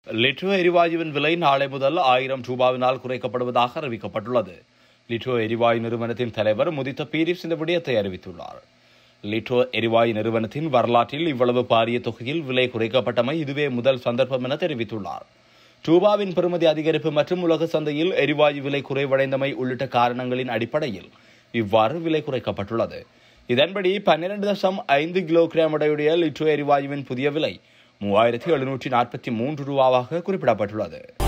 லிட்ரோ எரிவாயுவின் விலை நாளை முதல் ஆயிரம் ரூபாவினால் குறைக்கப்படுவதாக அறிவிக்கப்பட்டுள்ளது லிட்ரோ எரிவாயு நிறுவனத்தின் தலைவர் முதித்த பீரிஸ் இந்த விடயத்தை அறிவித்துள்ளார் லிட்ரோ எரிவாயு நிறுவனத்தின் வரலாற்றில் இவ்வளவு பாரிய தொகையில் விலை குறைக்கப்பட்டமை இதுவே முதல் சந்தர்ப்பம் என தெரிவித்துள்ளார் ரூபாவின் பெறுமதி அதிகரிப்பு மற்றும் உலக சந்தையில் எரிவாயு விலை குறைவடைந்தமை உள்ளிட்ட காரணங்களின் அடிப்படையில் இவ்வாறு விலை குறைக்கப்பட்டுள்ளது இதன்படி பன்னிரண்டு தசம் ஐந்து கிலோகிராம் எடையுடைய லிட்ரோ எரிவாயுவின் புதிய விலை மூவாயிரத்தி எழுநூற்றி நாற்பத்தி மூன்று ரூபாவாக குறிப்பிடப்பட்டுள்ளது